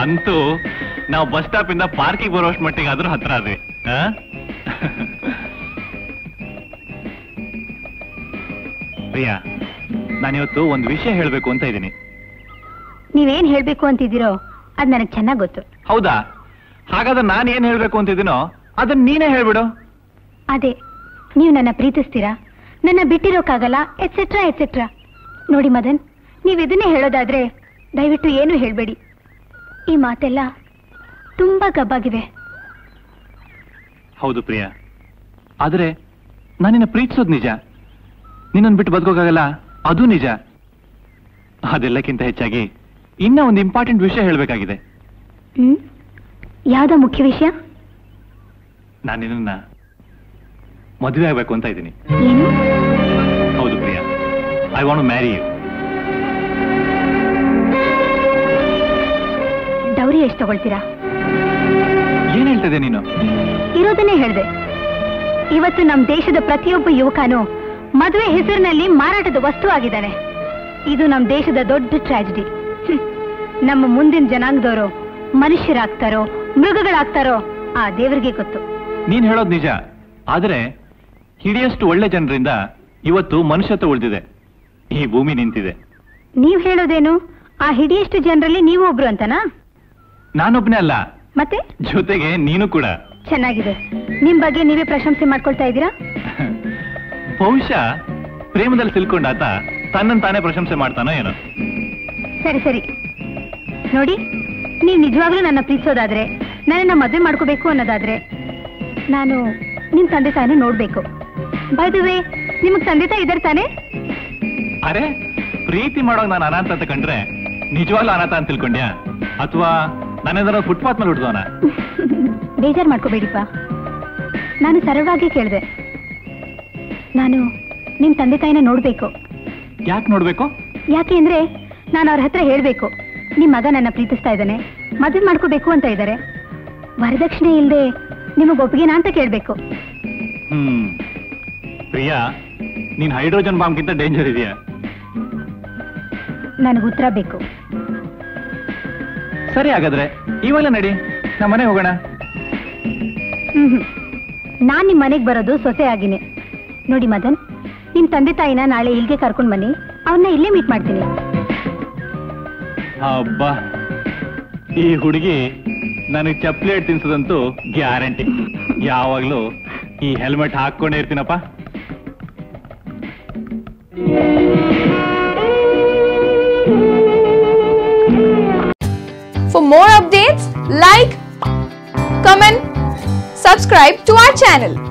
ಅಂತೂ ನಾವು bus stop ಇಂದ ಪಾರ್ಕಿಗೆ ಬರೋಷ್ಟು ಮಟ್ಟಿಗೆ ಆದ್ರೂ ಹತ್ರ ಆದ್ವಿ ಆ? ಪ್ರಿಯಾ ನಾನಿವತ್ತು ಒಂದು ವಿಷಯ ಹೇಳ್ಬೇಕು ಅಂತ ಇದ್ದೀನಿ ನೀವೇನ್ ಹೇಳ್ಬೇಕು ಅಂತಿದ್ದೀರೋ ಅದ್ ನನಗೆ ಚೆನ್ನಾಗ್ ಗೊತ್ತು ಹೌದಾ ಹಾಗಾದ್ರೆ ನಾನು ಏನ್ ಹೇಳ್ಬೇಕು ಅಂತಿದ್ದೀನೋ ಅದನ್ನ ನೀನೇ ಹೇಳ್ಬಿಡು ಅದೇ ನೀವು ನನ್ನ ಪ್ರೀತಿಸ್ತೀರಾ ನನ್ನ ಬಿಟ್ಟಿರೋಕ್ಕಾಗಲ್ಲ ಎಟ್ಸೆಟ್ರಾ ಎಟ್ಸೆಟ್ರಾ ನೋಡಿ ಮದನ್ ನೀವು ಇದನ್ನೇ ಹೇಳೋದಾದ್ರೆ ದಯವಿಟ್ಟು ಏನು ಹೇಳ್ಬೇಡಿ ಈ ಮಾತೆಲ್ಲ ತುಂಬಾ ಗಬ್ಬಾಗಿವೆ ಹೌದು ಪ್ರಿಯಾ ಆದ್ರೆ ನಾನು ನಿನ್ನ ಪ್ರೀತಿಸೋದು ನಿಜ ನಿನ್ನನ್ನು ಬಿಟ್ಟು ಬದುಕೋಕ್ಕಾಗಲ್ಲ ಅದು ನಿಜ ಅದೆಲ್ಲಕ್ಕಿಂತ ಹೆಚ್ಚಾಗಿ ಇನ್ನ ಒಂದು ಇಂಪಾರ್ಟೆಂಟ್ ವಿಷಯ ಹೇಳ್ಬೇಕಾಗಿದೆ ಹ್ಮ್ ಯಾವ್ದೋ ಮುಖ್ಯ ವಿಷಯ ನಾನು ನಿನ್ನ ಮದುವೆ ಆಗ್ಬೇಕು ಅಂತ ಇದ್ದೀನಿ ಏನು ಹೌದು Priya I want marry you dowry ಎಷ್ಟು ತಗೊಳ್ತೀರಾ ಏನ್ ಹೇಳ್ತಿದೆ ನೀನು ಇರೋದನ್ನೇ ಹೇಳ್ದೆ ಇವತ್ತು ನಮ್ಮ ದೇಶದ ಪ್ರತಿಯೊಬ್ಬ ಯುವಕನು ಮದುವೆ ಹೆಸರಿನಲ್ಲಿ ಮಾರಾಟದ ವಸ್ತು ಆಗಿದ್ದಾನೆ ಇದು ನಮ್ಮ ದೇಶದ ದೊಡ್ಡ ಟ್ರಾಜಿಡಿ ನಮ್ಮ ಮುಂದಿನ ಜನಾಂಗದವರು ಮನುಷ್ಯರಾಗ್ತಾರೋ ಮೃಗಗಳಾಗ್ತಾರೋ ಆ ದೇವರಿಗೆ ಗೊತ್ತು ನೀನ್ ಹೇಳೋದು ನಿಜ ಆದ್ರೆ ಹಿಡಿಯಷ್ಟು ಒಳ್ಳೆ ಜನರಿಂದ ಇವತ್ತು ಮನುಷ್ಯತ್ವ ಉಳಿದಿದೆ ಈ ಭೂಮಿ ನಿಂತಿದೆ ನೀವ್ ಹೇಳೋದೇನು ಆ ಹಿಡಿಯಷ್ಟು ಜನರಲ್ಲಿ ನೀವು ಒಬ್ರು ಅಂತನಾ ನಾನೊಬ್ನೇ ಅಲ್ಲ ಮತ್ತೆ ಜೊತೆಗೆ ನೀನು ಕೂಡ ಚೆನ್ನಾಗಿದೆ ನಿಮ್ ಬಗ್ಗೆ ನೀವೇ ಪ್ರಶಂಸೆ ಮಾಡ್ಕೊಳ್ತಾ ಇದ್ದೀರಾ ಬಹುಶಃ ಪ್ರೇಮದಲ್ಲಿ ಸಿಲ್ಕೊಂಡಾತ ತನ್ನನ್ನು ತಾನೇ ಪ್ರಶಂಸೆ ಮಾಡ್ತಾನೋ ಏನೋ ಸರಿ ಸರಿ ನೋಡಿ ನೀವು ನಿಜವಾಗ್ಲೂ ನನ್ನ ಪ್ರೀತಿಸೋದಾದ್ರೆ ನನ್ನನ್ನ ಮದುವೆ ಮಾಡ್ಕೋಬೇಕು ಅನ್ನೋದಾದ್ರೆ ನಾನು ನಿಮ್ ತಂದೆ ತಾಯಿನ ನೋಡ್ಬೇಕು ಬೈ ದ ವೇ ನಿಮಗ್ ತಂದೆ ತಾಯಿ ಇದಾರೆ ತಾನೆ ಅರೆ ಪ್ರೀತಿ ಮಾಡೋಕ್ ನಾನು ಅನಾಥ ಅಂತ ಕಂಡ್ರೆ ನಿಜವಾಗ್ಲೂ ಅನಾಥ ಅಂತ ತಿಳ್ಕೊಂಡ್ಯಾ ಅಥವಾ ನನ್ನೆದರ ಫುಟ್ಪಾತ್ ಮೇಲೆ ಹುಡ್ದವನ ಬೇಜಾರ್ ಮಾಡ್ಕೋಬೇಡಿಪ್ಪ ನಾನು ಸರಳವಾಗಿ ಕೇಳಿದೆ ನಾನು ನಿಮ್ ತಂದೆ ತಾಯಿನ ನೋಡ್ಬೇಕು ಯಾಕೆ ನೋಡ್ಬೇಕು ಯಾಕೆ ಅಂದ್ರೆ ನಾನು ಅವ್ರ ಹತ್ರ ಹೇಳ್ಬೇಕು ನಿಮ್ ಮಗ ನನ್ನ ಪ್ರೀತಿಸ್ತಾ ಇದ್ದಾನೆ ಮದುವೆ ಮಾಡ್ಕೋಬೇಕು ಅಂತ ಇದ್ದಾರೆ ವರದಕ್ಷಿಣೆ ಇಲ್ಲದೆ ನಿಮಗ್ ಒಪ್ಪಿಗೆನಾ ಅಂತ ಕೇಳ್ಬೇಕು ಹ್ಮ್ ಪ್ರಿಯಾ ನೀನ್ ಹೈಡ್ರೋಜನ್ ಬಾಂಬ್ಗಿಂತ ಡೇಂಜರ್ ಇದೆಯಾ ನನಗೆ ಉತ್ತರ ಬೇಕು ಸರಿ ಹಾಗಾದ್ರೆ ಇವಾಗಲೇ ನಡಿ ನಮ್ಮ ಮನೆ ಹೋಗೋಣ ಹ್ಮ್ ಹ್ಮ್. ನಾನ್ ನಿಮ್ ಮನೆಗ್ ಬರೋದು ಸೊಸೆ ಆಗಿನೇ ನೋಡಿ ಮದನ್ ನಿಮ್ ತಂದೆ ತಾಯಿನ ನಾಳೆ ಇಲ್ಲಿಗೆ ಕರ್ಕೊಂಡ್ ಬನ್ನಿ ಅವ್ರನ್ನ ಇಲ್ಲೇ ಮೀಟ್ ಮಾಡ್ತೀನಿ ಅಬ್ಬಾ ಈ ಹುಡುಗಿ ನನಗೆ ಚಪ್ಲೇಟ್ ತಿನ್ಸೋದಂತೂ ಗ್ಯಾರಂಟಿ ಯಾವಾಗ್ಲೂ ಈ ಹೆಲ್ಮೆಟ್ ಹಾಕೊಂಡೇ ಇರ್ತೀನಪ್ಪ For more updates, like, comment, subscribe to our channel.